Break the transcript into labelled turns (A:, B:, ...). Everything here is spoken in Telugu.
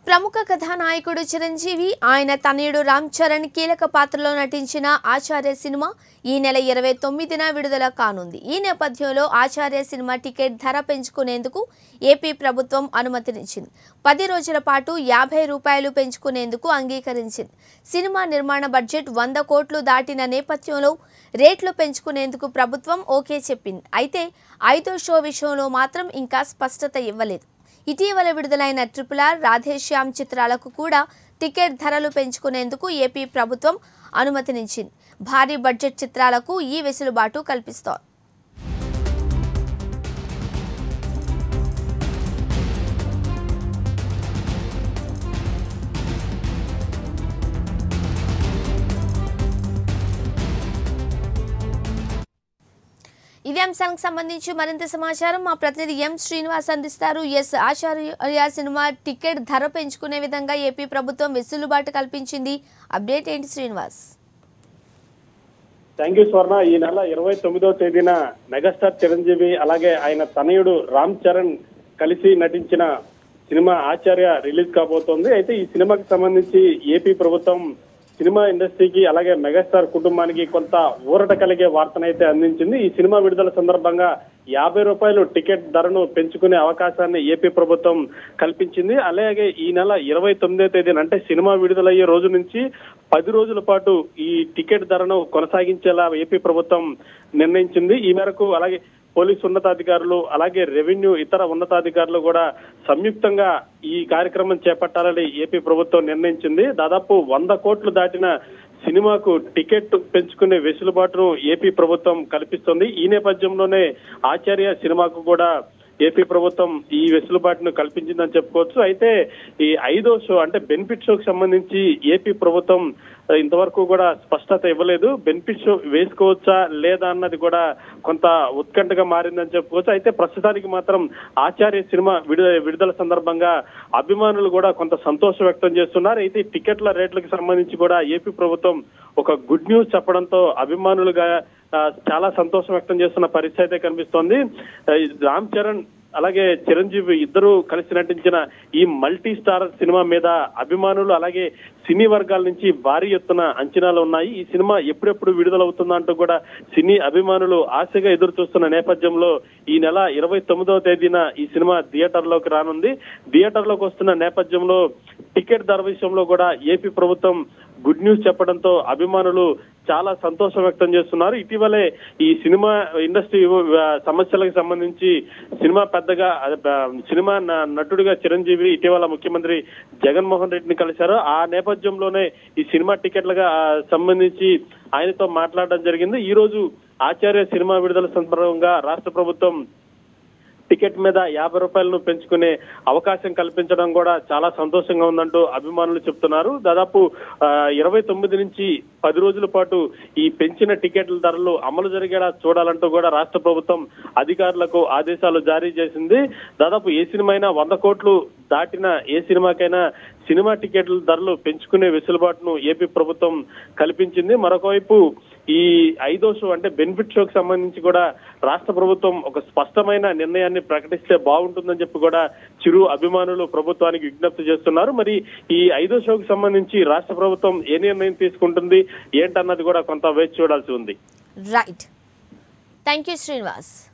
A: ప్రముఖ కథానాయకుడు చిరంజీవి ఆయన తనయుడు రామ్ చరణ్ కీలక పాత్రలో నటించిన ఆచార్య సినిమా ఈ నెల ఇరవై తొమ్మిదిన విడుదల కానుంది ఈ నేపథ్యంలో ఆచార్య సినిమా టికెట్ ధర పెంచుకునేందుకు ఏపీ ప్రభుత్వం అనుమతినిచ్చింది పది రోజుల పాటు యాభై రూపాయలు పెంచుకునేందుకు అంగీకరించింది సినిమా నిర్మాణ బడ్జెట్ వంద కోట్లు దాటిన నేపథ్యంలో రేట్లు పెంచుకునేందుకు ప్రభుత్వం ఓకే చెప్పింది అయితే ఐదో షో విషయంలో మాత్రం ఇంకా స్పష్టత ఇవ్వలేదు ఇటీవల విడుదలైన ట్రిపుల్ ఆర్ రాధేశ్యామ్ చిత్రాలకు కూడా టికెట్ ధరలు పెంచుకునేందుకు ఏపీ ప్రభుత్వం అనుమతినిచ్చింది భారీ బడ్జెట్ చిత్రాలకు ఈ వెసులుబాటు కల్పిస్తోంది ఇదే అంశానికి సంబంధించి మరింత సమాచారం మా ప్రతినిధి ఎం శ్రీనివాస్ అందిస్తారు ఎస్ ఆచార్య సినిమా టికెట్ ధర పెంచుకునే విధంగా ఏపీ ప్రభుత్వం వెసులుబాటు కల్పించింది అప్డేట్ ఏంటి శ్రీనివాస్
B: థ్యాంక్ యూ స్వర్ణ ఈ నెల ఇరవై తొమ్మిదో తేదీన మెగాస్టార్ చిరంజీవి అలాగే ఆయన తనయుడు రామ్ చరణ్ కలిసి నటించిన సినిమా ఆచార్య రిలీజ్ కాబోతోంది అయితే ఈ సినిమాకి సంబంధించి ఏపీ ప్రభుత్వం సినిమా ఇండస్ట్రీకి అలాగే మెగాస్టార్ కుటుంబానికి కొంత ఊరట కలిగే వార్తనైతే అందించింది ఈ సినిమా విడుదల సందర్భంగా యాభై రూపాయలు టికెట్ ధరను పెంచుకునే అవకాశాన్ని ఏపీ ప్రభుత్వం కల్పించింది అలాగే ఈ నెల ఇరవై తొమ్మిదో తేదీన అంటే సినిమా విడుదలయ్యే రోజు నుంచి పది రోజుల పాటు ఈ టికెట్ ధరను కొనసాగించేలా ఏపీ ప్రభుత్వం నిర్ణయించింది ఈ మేరకు అలాగే పోలీసు ఉన్నతాధికారులు అలాగే రెవెన్యూ ఇతర ఉన్నతాధికారులు కూడా సంయుక్తంగా ఈ కార్యక్రమం చేపట్టాలని ఏపీ ప్రభుత్వం నిర్ణయించింది దాదాపు వంద కోట్లు దాటిన సినిమాకు టికెట్ పెంచుకునే వెసులుబాటును ఏపీ ప్రభుత్వం కల్పిస్తుంది ఈ నేపథ్యంలోనే ఆచార్య సినిమాకు కూడా ఏపీ ప్రభుత్వం ఈ వెసులుబాటును కల్పించిందని చెప్పుకోవచ్చు అయితే ఈ ఐదో షో అంటే బెనిఫిట్ షోకి సంబంధించి ఏపీ ప్రభుత్వం ఇంతవరకు కూడా స్పష్టత ఇవ్వలేదు బెనిఫిట్ షో వేసుకోవచ్చా లేదా అన్నది కూడా కొంత ఉత్కంఠగా మారిందని చెప్పుకోవచ్చు అయితే ప్రస్తుతానికి మాత్రం ఆచార్య సినిమా విడుదల విడుదల సందర్భంగా అభిమానులు కూడా కొంత సంతోషం వ్యక్తం చేస్తున్నారు అయితే ఈ టికెట్ల రేట్లకు సంబంధించి కూడా ఏపీ ప్రభుత్వం ఒక గుడ్ న్యూస్ చెప్పడంతో అభిమానులుగా ఆ, చాలా సంతోషం వ్యక్తం చేస్తున్న పరిస్థితి అయితే కనిపిస్తోంది ఆ, ఈ రామ్ చరణ్ అలాగే చిరంజీవి ఇద్దరు కలిసి నటించిన ఈ మల్టీ స్టార్ సినిమా మీద అభిమానులు అలాగే సినీ వర్గాల నుంచి భారీ ఎత్తున అంచనాలు ఉన్నాయి ఈ సినిమా ఎప్పుడెప్పుడు విడుదలవుతుందా అంటూ కూడా సినీ అభిమానులు ఆశగా ఎదురు చూస్తున్న నేపథ్యంలో ఈ నెల ఇరవై తొమ్మిదవ తేదీన ఈ సినిమా థియేటర్లోకి రానుంది థియేటర్లోకి వస్తున్న నేపథ్యంలో టికెట్ ధర విషయంలో కూడా ఏపీ ప్రభుత్వం గుడ్ న్యూస్ చెప్పడంతో అభిమానులు చాలా సంతోషం వ్యక్తం చేస్తున్నారు ఇటీవలే ఈ సినిమా ఇండస్ట్రీ ఆ, సమస్యలకు సంబంధించి సినిమా పెద్దగా ఆ, సినిమా న- నటుడిగా చిరంజీవి ఇటీవల ముఖ్యమంత్రి జగన్మోహన్ రెడ్డిని కలిశారు ఆ నేపథ్యంలోనే ఈ సినిమా టికెట్లుగా ఆ, సంబంధించి ఆయనతో మాట్లాడడం జరిగింది ఈ రోజు ఆచార్య సినిమా విడుదల సందర్భంగా రాష్ట్ర ప్రభుత్వం టికెట్ మీద యాభై రూపాయలను పెంచుకునే అవకాశం కల్పించడం కూడా చాలా సంతోషంగా ఉందంటూ అభిమానులు చెప్తున్నారు దాదాపు ఆ, ఇరవై తొమ్మిది నుంచి పది రోజుల పాటు ఈ పెంచిన టికెట్ల ధరలు అమలు జరిగేలా చూడాలంటూ కూడా రాష్ట్ర ప్రభుత్వం అధికారులకు ఆదేశాలు జారీ చేసింది దాదాపు ఏ సినిమా అయినా వంద కోట్లు దాటిన ఏ సినిమాకైనా సినిమా టికెట్ల ధరలు పెంచుకునే వెసులుబాటును ఏపీ ప్రభుత్వం కల్పించింది మరొకవైపు ఈ ఐదో షో అంటే బెనిఫిట్ షోకి సంబంధించి కూడా రాష్ట్ర ప్రభుత్వం ఒక స్పష్టమైన నిర్ణయాన్ని ప్రకటిస్తే బాగుంటుందని చెప్పి కూడా చిరు అభిమానులు ప్రభుత్వానికి విజ్ఞప్తి చేస్తున్నారు మరి ఈ ఐదో షోకి సంబంధించి రాష్ట్ర ప్రభుత్వం ఏ నిర్ణయం తీసుకుంటుంది ఏంటన్నది కూడా కొంత వేచి చూడాల్సి ఉంది
A: రైట్ థ్యాంక్ యూ శ్రీనివాస్